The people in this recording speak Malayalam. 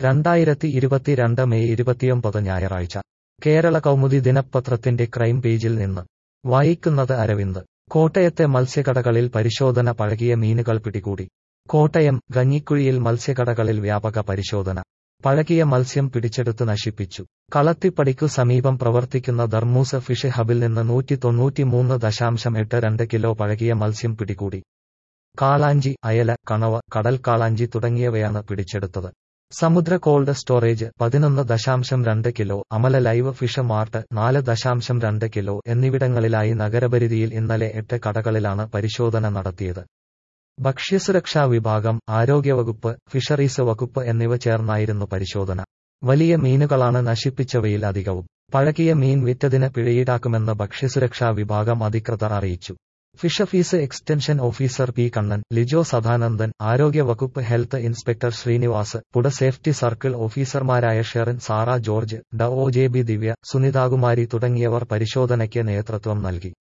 രണ്ടായിരത്തി ഇരുപത്തിരണ്ട് മെയ് ഇരുപത്തിയൊമ്പത് ഞായറാഴ്ച കേരള കൗമുദി ദിനപത്രത്തിന്റെ ക്രൈം പേജിൽ നിന്ന് വായിക്കുന്നത് അരവിന്ദ് കോട്ടയത്തെ മത്സ്യകടകളിൽ പരിശോധന പഴകിയ മീനുകൾ പിടികൂടി കോട്ടയം ഗഞ്ഞിക്കുഴിയിൽ മത്സ്യകടകളിൽ വ്യാപക പരിശോധന പഴകിയ മത്സ്യം പിടിച്ചെടുത്ത് നശിപ്പിച്ചു കളത്തിപ്പടിക്കു സമീപം പ്രവർത്തിക്കുന്ന ധർമ്മൂസ് ഫിഷ് ഹബിൽ നിന്ന് നൂറ്റി തൊണ്ണൂറ്റിമൂന്ന് ദശാംശം എട്ട് രണ്ട് കിലോ പഴകിയ മത്സ്യം പിടികൂടി കാളാഞ്ചി അയല കണവ കടൽ കാളാഞ്ചി തുടങ്ങിയവയാണ് പിടിച്ചെടുത്തത് സമുദ്ര കോൾഡ് സ്റ്റോറേജ് പതിനൊന്ന് ദശാംശം രണ്ട് kilo Amala live fish mart നാല് ദശാംശം രണ്ട് കിലോ എന്നിവിടങ്ങളിലായി നഗരപരിധിയിൽ ഇന്നലെ എട്ട് കടകളിലാണ് പരിശോധന നടത്തിയത് ഭക്ഷ്യസുരക്ഷാ വിഭാഗം ആരോഗ്യവകുപ്പ് ഫിഷറീസ് വകുപ്പ് എന്നിവ ചേർന്നായിരുന്നു പരിശോധന വലിയ മീനുകളാണ് നശിപ്പിച്ചവയിൽ അധികവും പഴകിയ മീൻ വിറ്റതിന് പിഴയീടാക്കുമെന്ന് ഭക്ഷ്യസുരക്ഷാ വിഭാഗം അധികൃതർ അറിയിച്ചു fisheries extension officer P Kannan Lijo Sadanandan ആരോഗ്യവകുപ്പ് ഹെൽത്ത് ഇൻസ്പെക്ടർ ശ്രീനിവാസ് പുട സേഫ്റ്റി സർക്കിൾ ഓഫീസർമാരായ ഷെറിൻ സാറ ജോർജ് ഡ O J B Divya Sunithakumari തുടങ്ങിയവർ പരിശോധനയ്ക്ക് നേതൃത്വം നൽകി